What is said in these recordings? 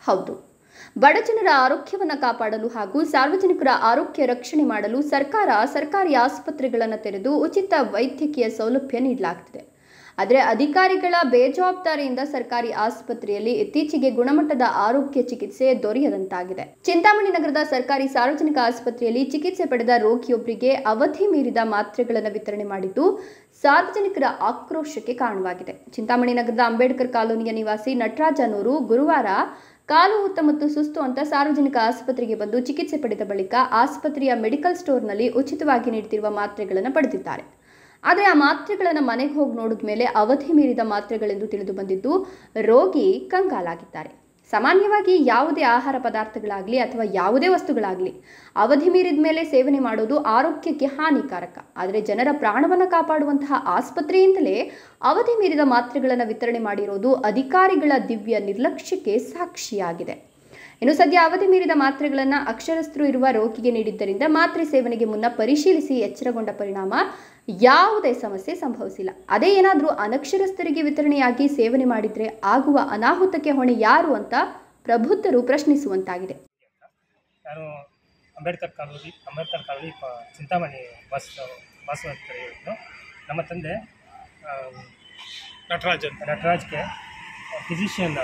ಹೌದು ಬಡಜನರ ಆರೋಗ್ಯವನ್ನು ಕಾಪಾಡಲು ಹಾಗೂ ಸಾರ್ವಜನಿಕರ ಆರೋಗ್ಯ ರಕ್ಷಣೆ ಮಾಡಲು ಸರ್ಕಾರ ಸರ್ಕಾರಿ ಆಸ್ಪತ್ರೆಗಳನ್ನು ತೆರೆದು ಉಚಿತ ವೈದ್ಯಕೀಯ ಸೌಲಭ್ಯ ನೀಡಲಾಗ್ತಿದೆ ಆದರೆ ಅಧಿಕಾರಿಗಳ ಬೇಜವಾಬ್ದಾರಿಯಿಂದ ಸರ್ಕಾರಿ ಆಸ್ಪತ್ರೆಯಲ್ಲಿ ಇತ್ತೀಚೆಗೆ ಗುಣಮಟ್ಟದ ಆರೋಗ್ಯ ಚಿಕಿತ್ಸೆ ದೊರೆಯದಂತಾಗಿದೆ ಚಿಂತಾಮಣಿ ನಗರದ ಸರ್ಕಾರಿ ಸಾರ್ವಜನಿಕ ಆಸ್ಪತ್ರೆಯಲ್ಲಿ ಚಿಕಿತ್ಸೆ ಪಡೆದ ರೋಗಿಯೊಬ್ಬರಿಗೆ ಅವಧಿ ಮೀರಿದ ಮಾತ್ರೆಗಳನ್ನು ವಿತರಣೆ ಮಾಡಿದ್ದು ಸಾರ್ವಜನಿಕರ ಆಕ್ರೋಶಕ್ಕೆ ಕಾರಣವಾಗಿದೆ ಚಿಂತಾಮಣಿ ನಗರದ ಅಂಬೇಡ್ಕರ್ ಕಾಲೋನಿಯ ನಿವಾಸಿ ನಟರಾಜ್ ಅನ್ನೋರು ಗುರುವಾರ ಕಾಲು ಊತ ಮತ್ತು ಸುಸ್ತು ಅಂತ ಸಾರ್ವಜನಿಕ ಆಸ್ಪತ್ರೆಗೆ ಬಂದು ಚಿಕಿತ್ಸೆ ಪಡೆದ ಬಳಿಕ ಆಸ್ಪತ್ರೆಯ ಮೆಡಿಕಲ್ ಸ್ಟೋರ್ನಲ್ಲಿ ಉಚಿತವಾಗಿ ನೀಡುತ್ತಿರುವ ಮಾತ್ರೆಗಳನ್ನು ಪಡೆದಿದ್ದಾರೆ ಆದರೆ ಆ ಮಾತ್ರೆಗಳನ್ನು ಮನೆಗೆ ಹೋಗಿ ನೋಡಿದ ಮೇಲೆ ಅವಧಿ ಮೀರಿದ ಮಾತ್ರೆಗಳೆಂದು ತಿಳಿದು ಬಂದಿದ್ದು ರೋಗಿ ಕಂಗಾಲಾಗಿದ್ದಾರೆ ಸಾಮಾನ್ಯವಾಗಿ ಯಾವುದೇ ಆಹಾರ ಪದಾರ್ಥಗಳಾಗಲಿ ಅಥವಾ ಯಾವುದೇ ವಸ್ತುಗಳಾಗಲಿ ಅವಧಿ ಮೀರಿದ ಮೇಲೆ ಸೇವನೆ ಮಾಡೋದು ಆರೋಗ್ಯಕ್ಕೆ ಹಾನಿಕಾರಕ ಆದರೆ ಜನರ ಪ್ರಾಣವನ್ನು ಕಾಪಾಡುವಂತಹ ಆಸ್ಪತ್ರೆಯಿಂದಲೇ ಅವಧಿ ಮೀರಿದ ಮಾತ್ರೆಗಳನ್ನು ವಿತರಣೆ ಮಾಡಿರೋದು ಅಧಿಕಾರಿಗಳ ದಿವ್ಯ ನಿರ್ಲಕ್ಷ್ಯಕ್ಕೆ ಸಾಕ್ಷಿಯಾಗಿದೆ ಇನ್ನು ಸದ್ಯ ಅವಧಿ ಮೀರಿದ ಮಾತ್ರೆಗಳನ್ನು ಅಕ್ಷರಸ್ಥರು ಇರುವ ರೋಗಿಗೆ ನೀಡಿದ್ದರಿಂದ ಮಾತ್ರೆ ಸೇವನೆಗೆ ಮುನ್ನ ಪರಿಶೀಲಿಸಿ ಎಚ್ಚರಗೊಂಡ ಪರಿಣಾಮ ಯಾವುದೇ ಸಮಸ್ಯೆ ಸಂಭವಿಸಿಲ್ಲ ಅದೇ ಏನಾದರೂ ಅನಕ್ಷರಸ್ಥರಿಗೆ ವಿತರಣೆಯಾಗಿ ಸೇವನೆ ಮಾಡಿದರೆ ಆಗುವ ಅನಾಹುತಕ್ಕೆ ಹೊಣೆ ಯಾರು ಅಂತ ಪ್ರಬುದ್ಧರು ಪ್ರಶ್ನಿಸುವಂತಾಗಿದೆ ನಾನು ಅಂಬೇಡ್ಕರ್ ಕಾಲೋನಿ ಅಂಬೇಡ್ಕರ್ ಕಾಲೋನಿ ಪ ಚಿಂತಾಮಣಿ ಬಸ್ ಬಸ್ ಅಂತ ಹೇಳಿದ್ರು ನಮ್ಮ ತಂದೆ ಆ, ನಟರಾಜ್ ಅಂತ ನಟರಾಜ್ಗೆ ಫಿಸಿಷಿಯನ್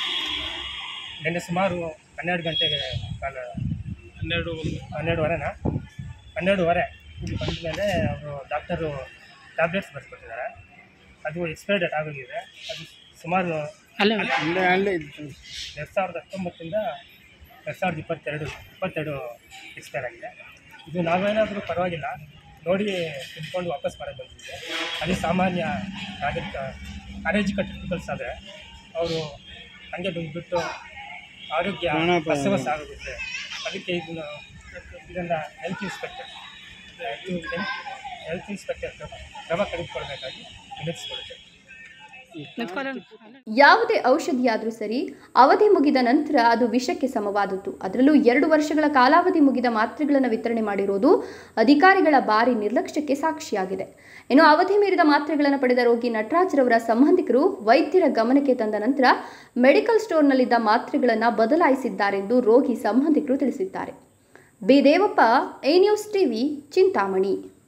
ನಿನ್ನೆ ಸುಮಾರು ಹನ್ನೆರಡು ಗಂಟೆಗೆ ನಾನು ಹನ್ನೆರಡು ಹನ್ನೆರಡುವರೆನ ಹನ್ನೆರಡುವರೆ ಇಲ್ಲಿ ಬಂದ ಮೇಲೆ ಅವರು ಡಾಕ್ಟರು ಟ್ಯಾಬ್ಲೆಟ್ಸ್ ಬರ್ಕೊಟ್ಟಿದ್ದಾರೆ ಅದು ಎಕ್ಸ್ಪೈರ್ ಡೇಟ್ ಆಗೋಗಿದೆ ಅದು ಸುಮಾರು ಅಲ್ಲೇ ಅಲ್ಲೇ ಎರಡು ಸಾವಿರದ ಹತ್ತೊಂಬತ್ತರಿಂದ ಎರಡು ಸಾವಿರದ ಇಪ್ಪತ್ತೆರಡು ಇಪ್ಪತ್ತೆರಡು ಎಕ್ಸ್ಪೈರ್ ಆಗಿದೆ ಇದು ನಾವೇನಾದರೂ ಪರವಾಗಿಲ್ಲ ನೋಡಿ ತಿಳ್ಕೊಂಡು ವಾಪಸ್ ಮಾಡೋದು ಬಂದಿದ್ದೆ ಅದೇ ಸಾಮಾನ್ಯ ನಾಗರಿಕ ಅನ್ಎಜುಕೇಟೆಡ್ ಪೀಪಲ್ಸ್ ಆದರೆ ಅವರು ಹಂಗೆ ಬಂದುಬಿಟ್ಟು ಆರೋಗ್ಯ ಪ್ರಾಣಾಪಾಯ. ಅಸ್ತವ್ಯಸ್ತ ಆಗೋಗುತ್ತೆ ಅದಕ್ಕೆ ಇದನ್ನು ಇದನ್ನು ಹೆಲ್ತ್ ಇನ್ಸ್ಪೆಕ್ಟರ್ ಹೆಲ್ತ್ ಇನ್ಸ್ಪೆಕ್ಟರ್ ಕ್ರಮ ತೆಗೆದುಕೊಳ್ಬೇಕಾಗಿ ವಿನಂತಿಸಿಕೊಳ್ಳುತ್ತೆ ಯಾವುದೇ ಔಷಧಿಯಾದರೂ ಸರಿ ಅವಧಿ ಮುಗಿದ ನಂತರ ಅದು ವಿಷಕ್ಕೆ ಸಮವಾದದ್ದು ಅದರಲ್ಲೂ ಎರಡು ವರ್ಷಗಳ ಕಾಲಾವಧಿ ಮುಗಿದ ಮಾತ್ರೆಗಳನ್ನು ವಿತರಣೆ ಮಾಡಿರೋದು ಅಧಿಕಾರಿಗಳ ಭಾರಿ ನಿರ್ಲಕ್ಷ್ಯಕ್ಕೆ ಸಾಕ್ಷಿಯಾಗಿದೆ ಇನ್ನು ಅವಧಿ ಮೀರಿದ ಮಾತ್ರೆಗಳನ್ನು ಪಡೆದ ರೋಗಿ ನಟರಾಜ್ರವರ ಸಂಬಂಧಿಕರು ವೈದ್ಯರ ಗಮನಕ್ಕೆ ತಂದ ನಂತರ ಮೆಡಿಕಲ್ ಸ್ಟೋರ್ನಲ್ಲಿದ್ದ ಮಾತ್ರೆಗಳನ್ನು ಬದಲಾಯಿಸಿದ್ದಾರೆಂದು ರೋಗಿ ಸಂಬಂಧಿಕರು ತಿಳಿಸಿದ್ದಾರೆ B Devappa A news TV Chintamani